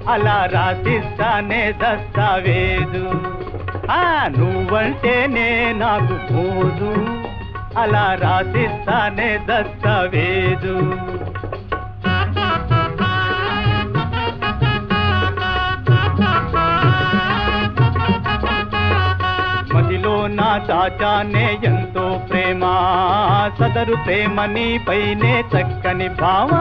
అలా రాసిస్తానే దస్తావేదు ఆ నువ్వంటేనే నాకు పోదు అలా రాసిస్తానే దస్తావేదు మదిలో నా చాచానే ఎంతో ప్రేమ సదరు ప్రేమ నీపైనే చక్కని భావా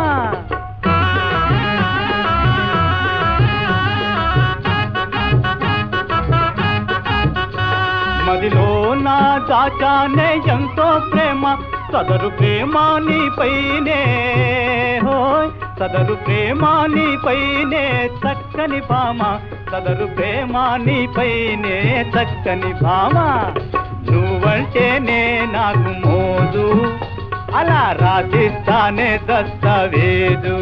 మదిలో నా చాచానే ఎంతో ప్రేమ సదరు ప్రేమ నీపైనే హోయ్ సదరు ప్రేమ నీపైనే చక్కని భామ సదరు ప్రేమ నీపైనే చక్కని భామ నువ్వంటేనే నాకు మోదు అలా రాసిస్తానే దస్తావేదు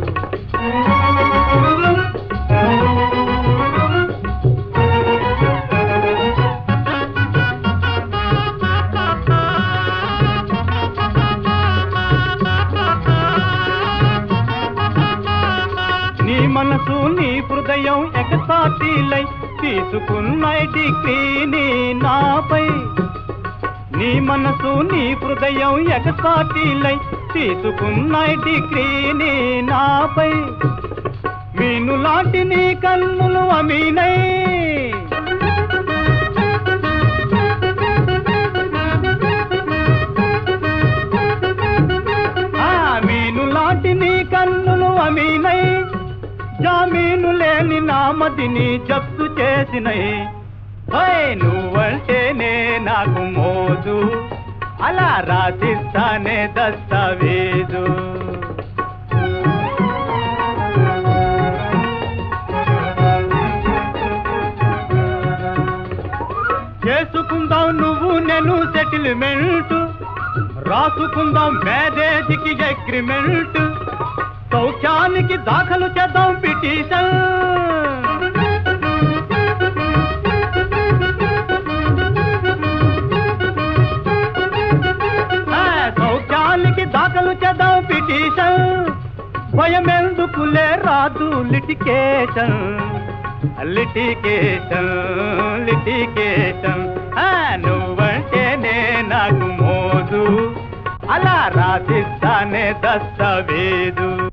నీ మనసు నీ హృదయం ఎకసాటిలై తీసుకున్న డిగ్రీని నాపై నీ మనసు నీ హృదయం ఎకసాటిలై తీసుకున్న డిగ్రీని నాపై మీను లాంటి నీ కన్నులు అమీనై ఆ మీను లాంటి నీ కన్నులు అమీనై జామీను లేని నామదిని జప్తు చేసినై హోయ్ నువ్వంటేనే నాకు మోదు అలా రాసిస్తానే దస్తావేదు చేసుకుందాం నువ్వు నేను సెటిల్మెంట్ రాసుకుందాం మ్యారేజ్కి అగ్రిమెంట్ సౌఖ్యానికి దాఖలు చేద్దాం పిటిషన్ ఆ, సౌఖ్యానికి దాఖలు చేద్దాం పిటిషన్ భయం ఎందుకులే రాదు లిటికేషన్ లిటికేషన్ లిటికేషన్ ఆ, నువ్వంటేనే నాకు మోదు అలా రాసిస్తానే దస్తావేదు